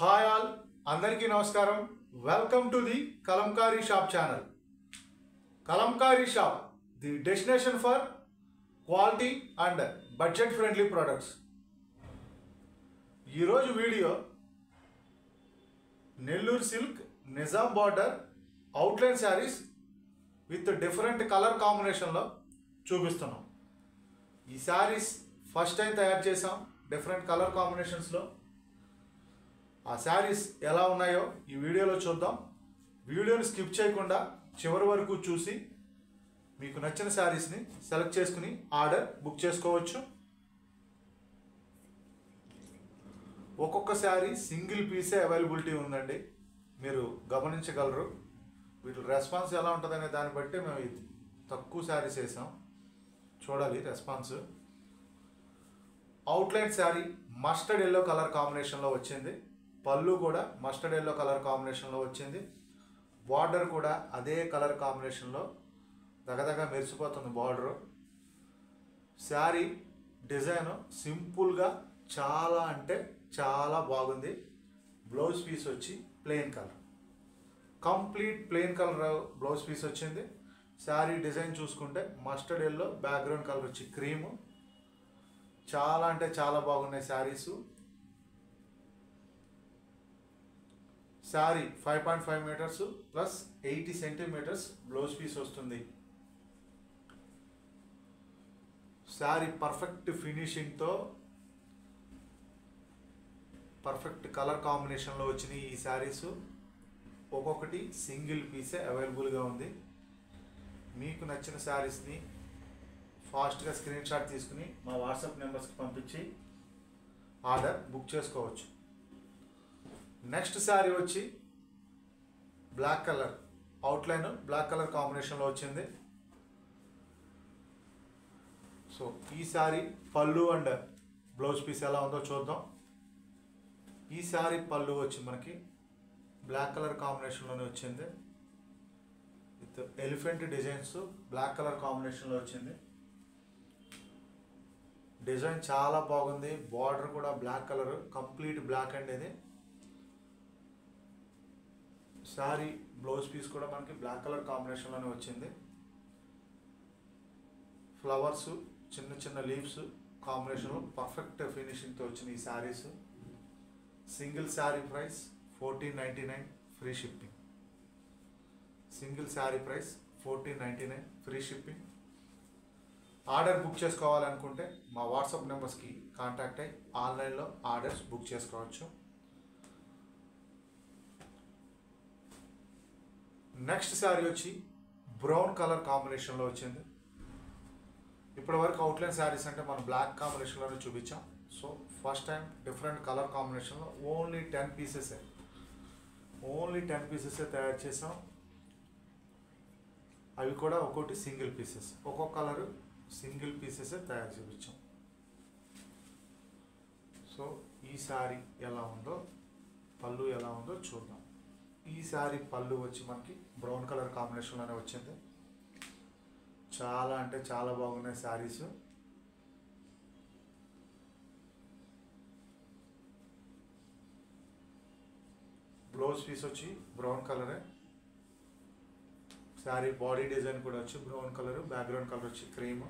hi all అందరికీ నమస్కారం welcome to the Kalamkari shop channel Kalamkari shop the destination for quality and budget friendly products ఈరోజు video Nellore silk Nizam border outline saris with different colour కాంబినేషన్లో చూపిస్తున్నాం ఈ saris first time తయారు చేసాం different colour కాంబినేషన్స్లో ఆ శారీస్ ఎలా ఉన్నాయో ఈ వీడియోలో చూద్దాం వీడియోని స్కిప్ చేయకుండా చివరి వరకు చూసి మీకు నచ్చిన శారీస్ని సెలెక్ట్ చేసుకుని ఆర్డర్ బుక్ చేసుకోవచ్చు ఒక్కొక్క శారీ సింగిల్ పీసే అవైలబిలిటీ ఉందండి మీరు గమనించగలరు వీటి రెస్పాన్స్ ఎలా ఉంటుందనే దాన్ని బట్టి మేము ఇది తక్కువ శారీస్ వేసాం చూడాలి response outline sari mustard yellow colour కాంబినేషన్లో వచ్చింది పళ్ళు కూడా మస్టర్డ్ ఎల్లో కలర్ కాంబినేషన్లో వచ్చింది బార్డర్ కూడా అదే కలర్ కాంబినేషన్లో దగదగ మెరిసిపోతుంది బార్డర్ శారీ డిజైన్ సింపుల్గా చాలా అంటే చాలా బాగుంది బ్లౌజ్ పీస్ వచ్చి plain colour complete plain colour blouse piece వచ్చింది శారీ డిజైన్ చూసుకుంటే మస్టర్డ్ ఎల్లో బ్యాక్గ్రౌండ్ కలర్ వచ్చి క్రీము చాలా అంటే చాలా బాగున్నాయి saris sari five point five metres plus eighty centimetres blouse piece వస్తుంది శారీ పర్ఫెక్ట్ ఫినిషింగ్తో పర్ఫెక్ట్ కలర్ కాంబినేషన్లో వచ్చిన ఈ శారీస్ ఒక్కొక్కటి సింగిల్ పీసే అవైలబుల్గా ఉంది మీకు నచ్చిన శారీస్ని ఫాస్ట్గా స్క్రీన్ షాట్ తీసుకుని మా వాట్సాప్ నెంబర్స్కి పంపించి ఆర్డర్ బుక్ చేసుకోవచ్చు నెక్స్ట్ శారీ వచ్చి black colour outline black colour కాంబినేషన్లో వచ్చింది సో ఈ శారీ పళ్ళు అండ్ బ్లౌజ్ పీస్ ఎలా ఉందో చూద్దాం ఈ శారీ పళ్ళు వచ్చి మనకి బ్లాక్ కలర్ కాంబినేషన్లోనే వచ్చింది with elephant designs black colour కాంబినేషన్లో వచ్చింది డిజైన్ చాలా బాగుంది బార్డర్ కూడా బ్లాక్ కలర్ కంప్లీట్ బ్లాక్ అండి ఇది శారీ బ్లౌజ్ పీస్ కూడా మనకి బ్లాక్ కలర్ కాంబినేషన్లోనే వచ్చింది ఫ్లవర్స్ చిన్న చిన్న లీవ్స్ కాంబినేషన్లో పర్ఫెక్ట్ ఫినిషింగ్తో వచ్చిన ఈ saris single sari price fourteen ninety nine free shipping single sari price fourteen ninety nine free shipping order book చేసుకోవాలనుకుంటే మా వాట్సాప్ నెంబర్స్కి కాంటాక్ట్ అయ్యి ఆన్లైన్లో ఆర్డర్స్ బుక్ చేసుకోవచ్చు నెక్స్ట్ శారీ వచ్చి బ్రౌన్ కలర్ కాంబినేషన్లో వచ్చింది ఇప్పటి వరకు అవుట్లైన్ శారీస్ అంటే మనం బ్లాక్ కాంబినేషన్లోనే చూపించాం so first time different colour కాంబినేషన్లో ఓన్లీ టెన్ పీసెసే ఓన్లీ టెన్ పీసెసే తయారు చేసాం అవి కూడా ఒక్కొక్కటి సింగిల్ పీసెస్ ఒక్కొక్క కలర్ సింగిల్ పీసెసే తయారు చూపించాం సో ఈ శారీ ఎలా ఉందో పళ్ళు ఎలా ఉందో చూద్దాం ఈ శారీ పళ్ళు వచ్చి మనకి బ్రౌన్ కలర్ కాంబినేషన్లోనే వచ్చింది చాలా అంటే చాలా బాగున్నాయి శారీస్ బ్లౌజ్ పీస్ వచ్చి బ్రౌన్ కలరే శారీ బాడీ డిజైన్ కూడా వచ్చి బ్రౌన్ కలర్ బ్యాక్గ్రౌండ్ కలర్ వచ్చి cream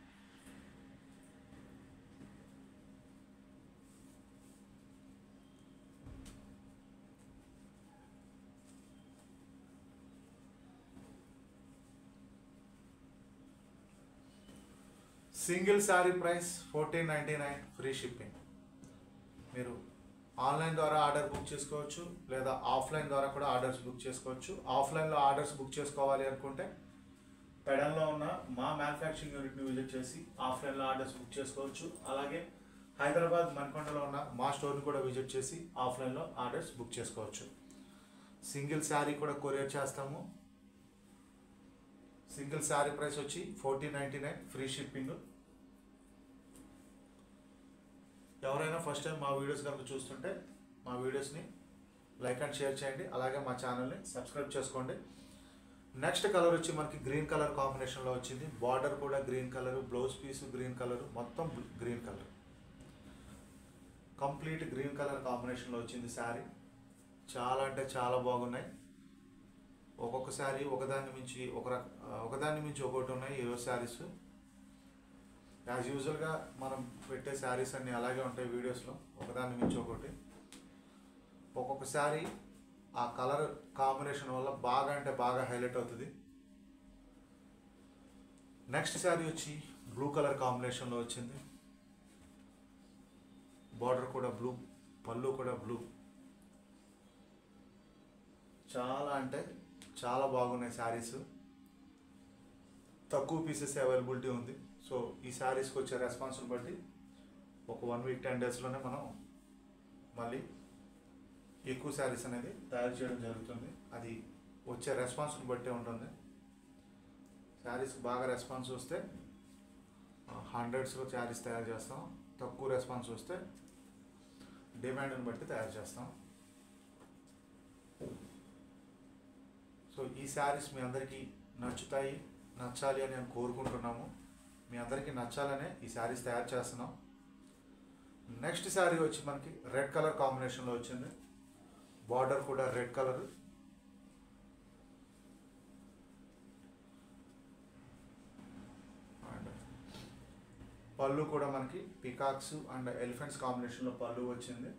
single sari price fourteen ninety nine free shipping మీరు ఆన్లైన్ ద్వారా ఆర్డర్ బుక్ చేసుకోవచ్చు లేదా ఆఫ్లైన్ ద్వారా కూడా ఆర్డర్స్ బుక్ చేసుకోవచ్చు ఆఫ్లైన్లో ఆర్డర్స్ బుక్ చేసుకోవాలి అనుకుంటే పెడన్లో ఉన్న మా మ్యానుఫ్యాక్చరింగ్ యూనిట్ని విజిట్ చేసి ఆఫ్లైన్లో ఆర్డర్స్ బుక్ చేసుకోవచ్చు అలాగే హైదరాబాద్ మణికొండలో ఉన్న మా స్టోర్ని కూడా విజిట్ చేసి ఆఫ్లైన్లో ఆర్డర్స్ బుక్ చేసుకోవచ్చు సింగిల్ శారీ కూడా కొరియర్ చేస్తాము సింగిల్ శారీ ప్రైస్ వచ్చి fourteen ninety nine free shipping ఎవరైనా ఫస్ట్ టైం మా వీడియోస్ కనుక చూస్తుంటే మా వీడియోస్ని లైక్ అండ్ షేర్ చేయండి అలాగే మా ఛానల్ని సబ్స్క్రైబ్ చేసుకోండి నెక్స్ట్ కలర్ వచ్చి మనకి గ్రీన్ కలర్ కాంబినేషన్లో వచ్చింది బార్డర్ కూడా green colour blouse piece green colour మొత్తం green colour complete green colour కాంబినేషన్లో వచ్చింది శారీ చాలా అంటే చాలా బాగున్నాయి ఒక్కొక్క శారీ ఒకదాని మించి ఒక రక ఒకదాని మించి ఒకటి ఉన్నాయి ఈరోజు శారీస్ యాజ్ యూజువల్గా మనం పెట్టే శారీస్ అన్నీ అలాగే ఉంటాయి వీడియోస్లో ఒకదాని మించి ఒకటి ఒక్కొక్క శారీ ఆ కలర్ కాంబినేషన్ వల్ల బాగా అంటే బాగా హైలైట్ అవుతుంది నెక్స్ట్ శారీ వచ్చి బ్లూ కలర్ కాంబినేషన్లో వచ్చింది బార్డర్ కూడా బ్లూ పళ్ళు కూడా బ్లూ చాలా అంటే చాలా బాగున్నాయి శారీస్ తక్కువ పీసెస్ అవైలబిలిటీ ఉంది సో ఈ శారీస్కి వచ్చే రెస్పాన్స్ని బట్టి ఒక వన్ వీక్ టెన్ డేస్లోనే మనం మళ్ళీ ఎక్కువ శారీస్ అనేది తయారు చేయడం జరుగుతుంది అది వచ్చే రెస్పాన్స్ని బట్టే ఉంటుంది శారీస్కి బాగా రెస్పాన్స్ వస్తే హండ్రెడ్స్లో శారీస్ తయారు చేస్తాం తక్కువ రెస్పాన్స్ వస్తే డిమాండ్ని బట్టి తయారు చేస్తాం సో ఈ శారీస్ మీ అందరికీ నచ్చుతాయి నచ్చాలి అని నేను కోరుకుంటున్నాము మీ అందరికీ నచ్చాలనే ఈ శారీస్ తయారు చేస్తున్నాం నెక్స్ట్ శారీ వచ్చి మనకి రెడ్ కలర్ కాంబినేషన్లో వచ్చింది బార్డర్ కూడా రెడ్ కలర్ అండ్ పళ్ళు కూడా మనకి పికాక్స్ అండ్ ఎలిఫెంట్స్ కాంబినేషన్లో పళ్ళు వచ్చింది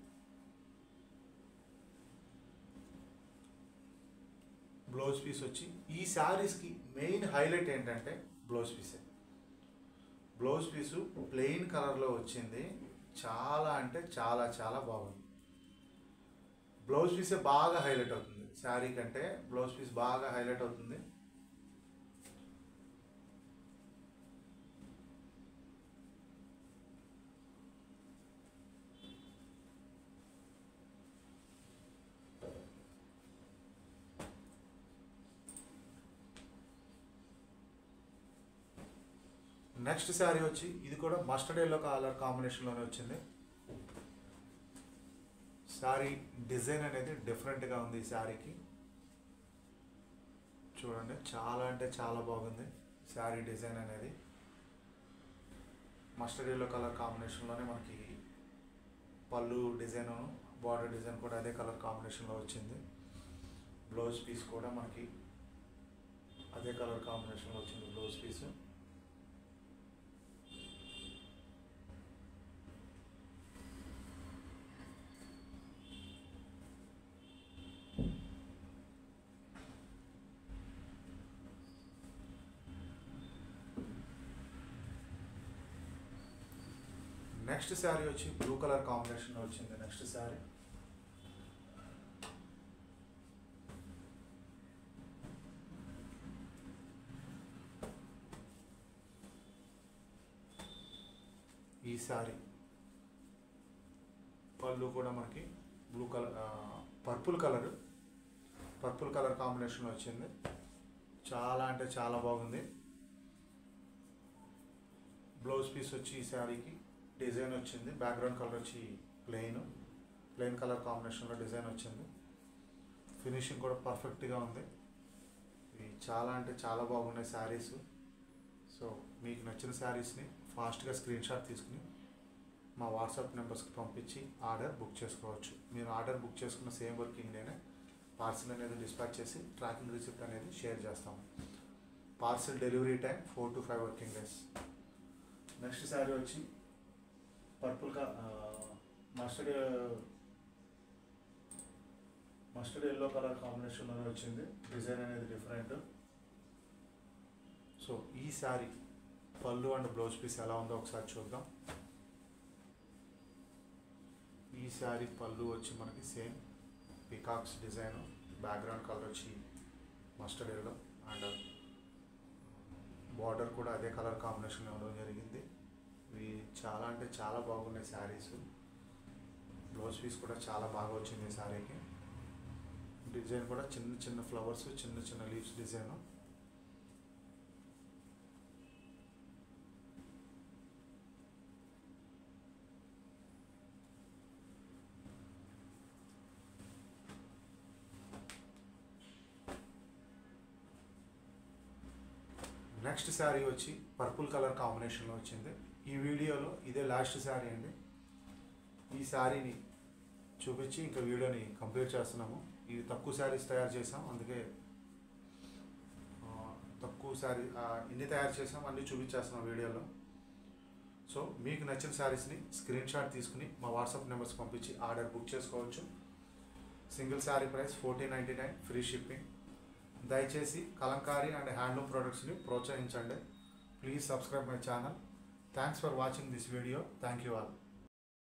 బ్లౌజ్ పీస్ వచ్చి ఈ శారీస్కి మెయిన్ హైలైట్ ఏంటంటే బ్లౌజ్ పీసే బ్లౌజ్ పీసు ప్లెయిన్ కలర్లో వచ్చింది చాలా అంటే చాలా చాలా బాగుంది బ్లౌజ్ పీసే బాగా హైలైట్ అవుతుంది శారీ కంటే బ్లౌజ్ పీస్ బాగా హైలైట్ అవుతుంది నెక్స్ట్ శారీ వచ్చి ఇది కూడా మస్టర్డ్ ఎల్లో కలర్ కాంబినేషన్లోనే వచ్చింది శారీ డిజైన్ అనేది డిఫరెంట్గా ఉంది ఈ శారీకి చూడండి చాలా అంటే చాలా బాగుంది శారీ డిజైన్ అనేది మస్టర్డ్ ఎల్లో కలర్ కాంబినేషన్లోనే మనకి పళ్ళు డిజైన్ బార్డర్ డిజైన్ కూడా అదే కలర్ కాంబినేషన్లో వచ్చింది బ్లౌజ్ పీస్ కూడా మనకి అదే కలర్ కాంబినేషన్లో వచ్చింది బ్లౌజ్ పీస్ నెక్స్ట్ శారీ వచ్చి బ్లూ కలర్ కాంబినేషన్లో వచ్చింది నెక్స్ట్ శారీ ఈ శారీ పళ్ళు కూడా మనకి blue colour purple colour purple colour కాంబినేషన్లో వచ్చింది చాలా అంటే చాలా బాగుంది బ్లౌజ్ పీస్ వచ్చి ఈ శారీకి డిజైన్ వచ్చింది బ్యాక్గ్రౌండ్ కలర్ వచ్చి ప్లెయిన్ ప్లెయిన్ కలర్ కాంబినేషన్లో డిజైన్ వచ్చింది ఫినిషింగ్ కూడా పర్ఫెక్ట్గా ఉంది ఇవి చాలా అంటే చాలా బాగున్నాయి శారీస్ సో మీకు నచ్చిన శారీస్ని ఫాస్ట్గా స్క్రీన్ షాట్ తీసుకుని మా వాట్సాప్ నెంబర్స్కి పంపించి ఆర్డర్ బుక్ చేసుకోవచ్చు మీరు ఆర్డర్ బుక్ చేసుకున్న సేమ్ వర్కింగ్ డేనే పార్సిల్ అనేది డిస్పాచ్ చేసి ట్రాకింగ్ రిసిప్ట్ అనేది షేర్ చేస్తాము parcel delivery time four to five working days next sari వచ్చి పర్పుల్ కా మస్టర్డ్ మస్టర్డ్ ఎల్లో కలర్ కాంబినేషన్లోనే వచ్చింది డిజైన్ అనేది డిఫరెంట్ సో ఈ శారీ పళ్ళు అండ్ బ్లౌజ్ పీస్ ఎలా ఉందో ఒకసారి చూద్దాం ఈ శారీ పళ్ళు వచ్చి మనకి same peacocks design background colour వచ్చి మస్టర్డ్ ఎల్లో అండ్ బార్డర్ కూడా అదే కలర్ కాంబినేషన్లో ఉండడం జరిగింది ఇవి చాలా అంటే చాలా బాగున్నాయి శారీస్ బ్లౌజ్ పీస్ కూడా చాలా బాగా వచ్చింది ఈ శారీకి డిజైన్ కూడా చిన్న చిన్న ఫ్లవర్స్ చిన్న చిన్న లీవ్స్ డిజైన్ నెక్స్ట్ శారీ వచ్చి పర్పుల్ కలర్ కాంబినేషన్లో వచ్చింది ఈ వీడియోలో ఇదే లాస్ట్ శారీ అండి ఈ శారీని చూపించి ఇంకా వీడియోని కంప్లీట్ చేస్తున్నాము ఇవి తక్కువ శారీస్ తయారు చేసాం అందుకే ఆ, తక్కువ శారీ ఆ, ఇన్ని తయారు చేసాం అన్నీ చూపించేస్తున్నాం వీడియోలో సో మీకు నచ్చిన శారీస్ని స్క్రీన్ షాట్ తీసుకుని మా వాట్సాప్ నెంబర్స్ పంపించి ఆర్డర్ బుక్ చేసుకోవచ్చు single sari price fourteen ninety nine free shipping దయచేసి కలంకారీ అండ్ హ్యాండ్లూమ్ ప్రొడక్ట్స్ని ప్రోత్సహించండి please subscribe my channel thanks for watching this video thank you all